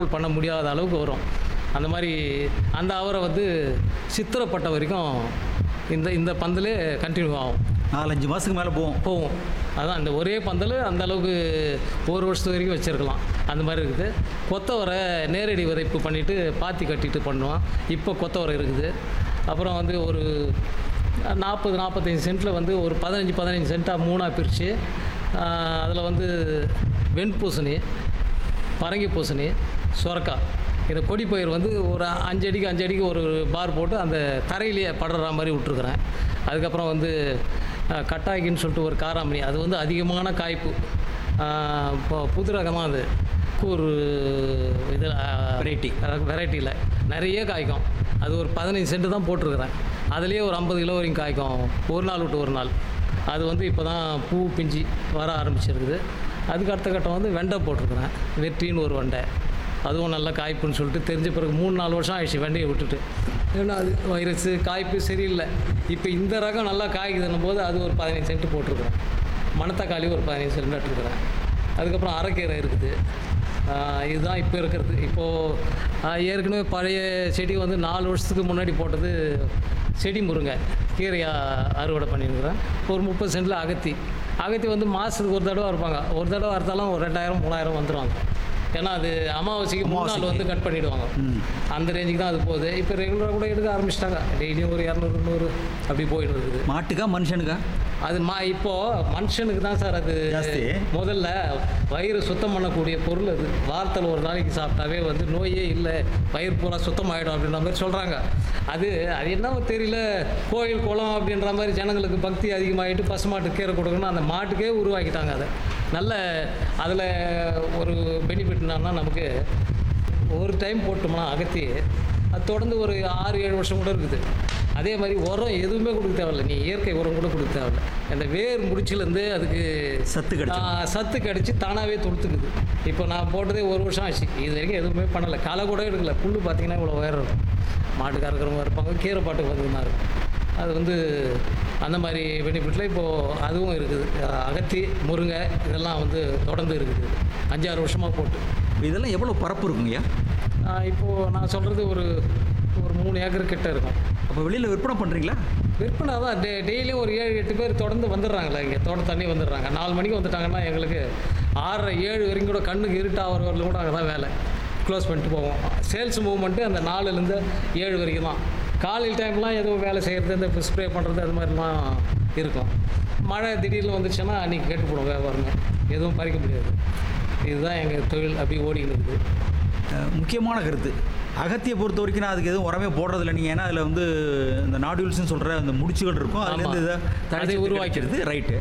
பண்ண முடியாத அளவுக்கு வரும் அந்த மாதிரி அந்த அவரை வந்து சித்திரப்பட்ட வரைக்கும் இந்த இந்த பந்தலே கண்டினியூ ஆகும் நாலஞ்சு மாதத்துக்கு மேலே போவோம் போகும் அதான் அந்த ஒரே பந்தல் அந்த அளவுக்கு ஒரு வருஷத்து வரைக்கும் வச்சுருக்கலாம் அந்த மாதிரி இருக்குது கொத்தவரை நேரடி விதைப்பு பண்ணிவிட்டு பாத்தி கட்டிட்டு பண்ணுவோம் இப்போ கொத்தவரை இருக்குது அப்புறம் வந்து ஒரு நாற்பது நாற்பத்தஞ்சு சென்ட்டில் வந்து ஒரு பதினஞ்சு பதினஞ்சு சென்ட்டாக மூணாக பிரித்து அதில் வந்து வெண்பூசணி பரங்கி பூசணி சுரக்காய் இந்த கொடி பயிர் வந்து ஒரு அஞ்சு அடிக்கு அஞ்சு அடிக்கு ஒரு பார் போட்டு அந்த தரையிலேயே படுற மாதிரி விட்ருக்குறேன் அதுக்கப்புறம் வந்து அஹ், கட்டாய்க்குன்னு சொல்லிட்டு ஒரு காராமணி அது வந்து அதிகமான காய்ப்பு அஹ், இப்போ புது ரகமாக அது கூறு இதில் Variety. வெரைட்டியில் நிறைய காய்க்கும் அது ஒரு பதினஞ்சு சென்ட் தான் போட்டிருக்கிறேன் அதுலேயே ஒரு ஐம்பது கிலோ வரைக்கும் காய்க்கும் ஒரு நாள் விட்டு ஒரு நாள் அது வந்து இப்போ தான் பூ பிஞ்சு வர ஆரம்பிச்சிருக்குது அதுக்கு அடுத்த கட்டம் வந்து வெண்டை போட்டிருக்கிறேன் வெற்றின்னு ஒரு வெண்டை அதுவும் நல்ல காய்ப்புன்னு சொல்லிட்டு தெரிஞ்ச பிறகு மூணு நாலு வருஷம் ஆயிடுச்சு வெண்டையை விட்டுட்டு ஏன்னா அது வைரஸு காய்ப்பு சரியில்லை இப்போ இந்த ரகம் நல்லா காய்க்குதுன்னும் போது அது ஒரு பதினஞ்சு சென்ட் போட்டிருக்கிறேன் மணத்தக்காளி ஒரு பதினஞ்சு சென்ட் நட்டுருக்குறேன் அதுக்கப்புறம் அரைக்கீரை இருக்குது ஆஹ் இதுதான் இப்போ இருக்கிறது இப்போது ஏற்கனவே பழைய செடி வந்து நாலு வருஷத்துக்கு முன்னாடி போட்டது செடி முருங்கை கீரையாக அறுவடை பண்ணியிருக்கிறேன் ஒரு முப்பது சென்டில் அகத்தி அகத்தி வந்து மாதத்துக்கு ஒரு தடவை இருப்பாங்க ஒரு தடவை அறுத்தாலும் ஒரு ரெண்டாயிரம் மூணாயிரம் வந்துடுவாங்க ஏன்னா அது அமாவாசைக்கு மூணு நாள் வந்து கட் பண்ணிவிடுவாங்க அந்த ரேஞ்சுக்கு தான் அது போகுது இப்போ ரெகுலராக கூட எடுக்க ஆரம்பிச்சிட்டாங்க டெய்லியும் ஒரு இரநூறு நூறு அப்படி போயிட்டு இருக்குது மாட்டுக்கா மனுஷனுக்கா அது மா இப்போ மனுஷனுக்கு தான் சார் அது ஜாஸ்தி. முதல்ல வயிறு சுத்தம் பண்ணக்கூடிய பொருள் அது வாரத்தில் ஒரு நாளைக்கு சாப்பிட்டாவே வந்து நோயே இல்லை வயிறு பூரா சுத்தமாயிடும் அப்படின்ற மாதிரி சொல்கிறாங்க அது அது என்னவோ தெரியல கோயில் குளம் அப்படின்ற மாதிரி ஜனங்களுக்கு பக்தி அதிகமாகிட்டு பசுமாட்டு கீரை கொடுக்கணும் அந்த மாட்டுக்கே உருவாக்கிட்டாங்க அதை நல்ல அதில் ஒரு பெனிஃபிட் என்னன்னா நமக்கு ஒரு டைம் போட்டோம்னா அகத்தி அது தொடர்ந்து ஒரு ஆறு ஏழு வருஷம் கூட இருக்குது அதே மாதிரி உரம் எதுவுமே கொடுக்க தேவையில்ல நீ இயற்கை உரம் கூட கொடுக்க தேவையில்ல அந்த வேர் முடிச்சிலேருந்து அதுக்கு சத்து கிடைச்சு ஆ, சத்து கிடச்சி தானாகவே தொடுத்துக்குது இப்போ நான் போட்டதே ஒரு வருஷம் ஆச்சு இது வரைக்கும் எதுவுமே பண்ணலை களை கூட எடுக்கல புல் பார்த்தீங்கன்னா இவ்வளோ உயரம் இருக்கும் மாட்டுக்கு இருக்கிறவங்க இருப்பாங்க கீரை பாட்டுக்கு வந்து இருக்கும் அது வந்து அந்த மாதிரி பெனிஃபிட்டில் இப்போது அதுவும் இருக்குது அஹ் அகத்தி முருங்கை இதெல்லாம் வந்து தொடர்ந்து இருக்குது அஞ்சாறு வருஷமாக போட்டு இதெல்லாம் எவ்வளோ பரப்பு இருக்குங்கய்யா ஆஹ் இப்போது நான் சொல்கிறது ஒரு ஒரு மூணு ஏக்கர் கிட்ட இருக்கும் அப்போ வெளியில் விற்பனை பண்ணுறீங்களா விற்பனை தான் டெ டெய்லியும் ஒரு ஏழு எட்டு பேர் தொடர்ந்து வந்துடுறாங்களே இங்கே தோட்ட தண்ணி வந்துடுறாங்க நாலு மணிக்கு வந்துட்டாங்கன்னா எங்களுக்கு ஆறரை ஏழு வரைக்கும் கூட கண்ணுக்கு இருட்டாகிற வரலும் கூட அங்கே தான் வேலை க்ளோஸ் பண்ணிட்டு போவோம் சேல்ஸ் மூவ்மெண்ட்டு அந்த நாலுலேருந்து ஏழு வரைக்கும் தான் காலையில் டைம்லாம் எதுவும் வேலை செய்கிறது இந்த ஸ்ப்ரே பண்ணுறது அது மாதிரிலாம் இருக்கும் மழை திடீர்னு வந்துச்சுன்னா அன்றைக்கி கெட்டு போடும் வியாபாரமே எதுவும் பறிக்க முடியாது இதுதான் எங்கள் தொழில் அப்படி ஓடின்னு இருக்குது அஹ், முக்கியமான கருத்து அகத்தியை பொறுத்த வரைக்கும் நான் அதுக்கு எதுவும் உரமே போடுறதில்ல நீங்கள் ஏன்னா அதில் வந்து இந்த நாடியூல்ஸ்னு சொல்கிற அந்த முடிச்சுகள் இருக்கும் அதுலேருந்து இதை அதை தனிச்சு உருவாக்கிறது. உருவாக்கிறது ரைட்டு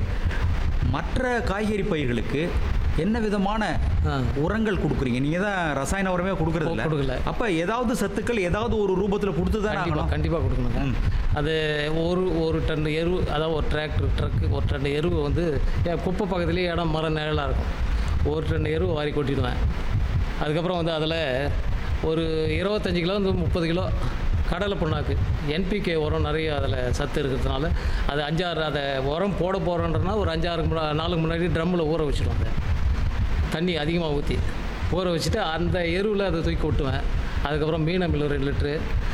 மற்ற காய்கறி பயிர்களுக்கு என்ன விதமான ஆ. உரங்கள் கொடுக்குறீங்க நீங்கள் தான் ரசாயன உரமே கொடுக்குறது கொடுக்கல. இல்லை அப்போ ஏதாவது சத்துக்கள் ஏதாவது ஒரு ரூபத்தில் கொடுத்து தான் கண்டிப்பாக ஆகணும் கண்டிப்பாக கொடுக்கணுங்க ம். அது ஒரு ஒரு டன் எரு அதாவது ஒரு டிராக்டர் ட்ரக்கு ஒரு டன் எருவு வந்து என் குப்பை பக்கத்துலேயே இடம் மரம் நிழலாக இருக்கும் ஒரு டன் எருவு வாரி கொட்டிடுவேன் அதுக்கப்புறம் வந்து அதில் ஒரு இருபத்தஞ்சி கிலோ வந்து முப்பது கிலோ கடலை புண்ணாக்கு என்பிகே உரம் நிறைய அதில் சத்து இருக்கிறதுனால அது அஞ்சாறு அதை உரம் போட போகிறோன்றனா ஒரு அஞ்சாறு முன்னா நாளுக்கு முன்னாடி ட்ரம்மில் ஊற வச்சுடுவாங்க தண்ணி அதிகமாக ஊற்றி ஊற வச்சுட்டு அந்த எருவில் அதை தூக்கி கொட்டுவேன் அதுக்கப்புறம் மீனமில் ரெண்டு லிட்ரு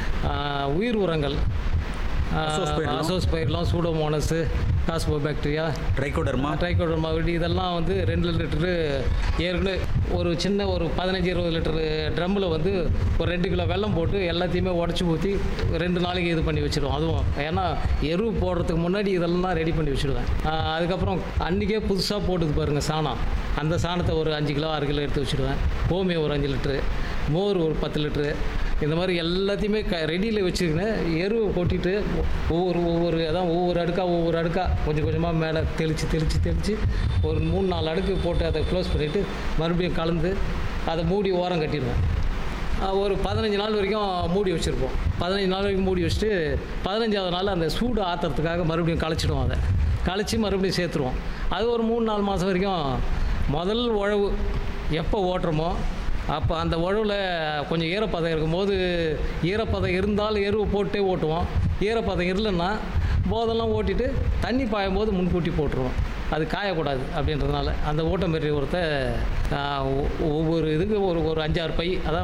ஆஹ் உயிர் உரங்கள் அசோஸ்பைரிலம். அசோஸ் பயிரெலாம் pseudomonas phosphobacteria trichoderma trichoderma விடி இதெல்லாம் வந்து ரெண்டு லிட்டரு ஏற்கனவே ஒரு சின்ன ஒரு பதினஞ்சு இருபது லிட்டரு ட்ரம்மில் வந்து ஒரு ரெண்டு கிலோ வெல்லம் போட்டு எல்லாத்தையுமே உடச்சி ஊற்றி ரெண்டு நாளைக்கு இது பண்ணி வச்சுருவோம் அதுவும் ஏன்னா எரு போடுறதுக்கு முன்னாடி இதெல்லாம் ரெடி பண்ணி வச்சுடுவேன் ஆஹ் அதுக்கப்புறம் அன்றைக்கே புதுசாக போட்டுது பாருங்கள் சாணம் அந்த சாணத்தை ஒரு அஞ்சு கிலோ ஆறு கிலோ எடுத்து வச்சுடுவேன் கோமியம் ஒரு அஞ்சு லிட்ரு மோர் ஒரு பத்து லிட்ரு இந்த மாதிரி எல்லாத்தையுமே க ரெடியில் வச்சுக்கினேன் எருவை கொட்டிட்டு ஒவ்வொரு ஒவ்வொரு அதான் ஒவ்வொரு அடுக்காக ஒவ்வொரு அடுக்காக கொஞ்சம் கொஞ்சமாக மேலே தெளித்து தெளித்து தெளித்து ஒரு மூணு நாலு அடுக்கு போட்டு அதை க்ளோஸ் பண்ணிவிட்டு மறுபடியும் கலந்து அதை மூடி ஓரம் கட்டிடுவேன் ஆஹ் ஒரு பதினஞ்சு நாள் வரைக்கும் மூடி வச்சுருப்போம் பதினஞ்சு நாள் வரைக்கும் மூடி வச்சுட்டு பதினஞ்சாவது நாள் அந்த சூடு ஆற்றுறதுக்காக மறுபடியும் களைச்சிடுவோம் அதை களைச்சி மறுபடியும் சேர்த்துருவோம் அது ஒரு மூணு நாலு மாதம் வரைக்கும் முதல் உழவு எப்போ ஓட்டுறோமோ அப்போ அந்த உழவில் கொஞ்சம் ஈரப்பதம் இருக்கும்போது ஈரப்பதம் இருந்தால் எருவு போட்டே ஓட்டுவோம் ஈரப்பதம் இல்லைன்னா போதெல்லாம் ஓட்டிட்டு தண்ணி பாயும் போது முன்கூட்டி போட்டுருவோம் அது காயக்கூடாது அப்படின்றதுனால அந்த ஊட்டமேரி உரத்தை ஆஹ், ஒ- ஒவ்வொரு இதுக்கு ஒரு ஒரு அஞ்சாறு பை அதான்